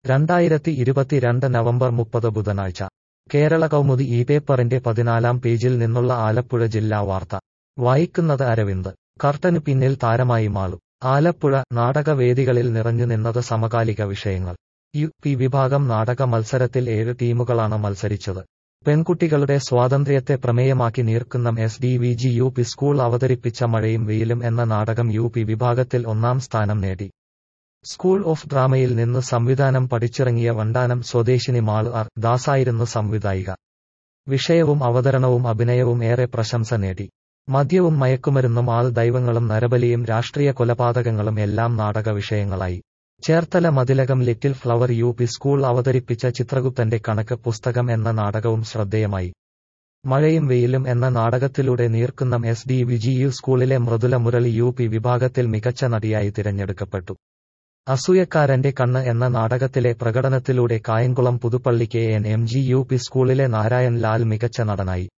രണ്ടായിരത്തി ഇരുപത്തിരണ്ട് നവംബർ മുപ്പത് ബുധനാഴ്ച കേരള കൗമുദി ഈ പേപ്പറിന്റെ പതിനാലാം പേജിൽ നിന്നുള്ള ആലപ്പുഴ ജില്ലാ വാർത്ത വായിക്കുന്നത് അരവിന്ദ് കർട്ടന് പിന്നിൽ താരമായി മാളു ആലപ്പുഴ നാടകവേദികളിൽ നിറഞ്ഞു നിന്നത് സമകാലിക വിഷയങ്ങൾ യു പി വിഭാഗം നാടക മത്സരത്തിൽ ഏഴ് ടീമുകളാണ് മത്സരിച്ചത് പെൺകുട്ടികളുടെ സ്വാതന്ത്ര്യത്തെ പ്രമേയമാക്കി Neerkunnam S D V G U P school അവതരിപ്പിച്ച മഴയും വെയിലും എന്ന നാടകം യു പി വിഭാഗത്തിൽ ഒന്നാം സ്ഥാനം നേടി സ്കൂൾ ഓഫ് ഡ്രാമയിൽ നിന്ന് സംവിധാനം പഠിച്ചിറങ്ങിയ വണ്ടാനം സ്വദേശിനി മാൾ ആർ ദാസായിരുന്നു സംവിധായിക വിഷയവും അവതരണവും അഭിനയവും ഏറെ പ്രശംസ നേടി മദ്യവും മയക്കുമരുന്നും ആൾ ദൈവങ്ങളും നരബലിയും രാഷ്ട്രീയ കൊലപാതകങ്ങളും എല്ലാം നാടക വിഷയങ്ങളായി Cherthala Mathilakam little flower U P school അവതരിപ്പിച്ച ചിത്രഗുപ്തന്റെ കണക്ക് പുസ്തകം എന്ന നാടകവും ശ്രദ്ധേയമായി മഴയും വെയിലും എന്ന നാടകത്തിലൂടെ Neerkunnam S D V G U സ്കൂളിലെ മൃദുല മുരളി യു പി വിഭാഗത്തിൽ മികച്ച നടിയായി തിരഞ്ഞെടുക്കപ്പെട്ടു അസൂയക്കാരന്റെ കണ്ണ് എന്ന നാടകത്തിലെ പ്രകടനത്തിലൂടെ Kayamkulam Puthuppally K N M G U P സ്കൂളിലെ നാരായൺ ലാൽ മികച്ച നടനായി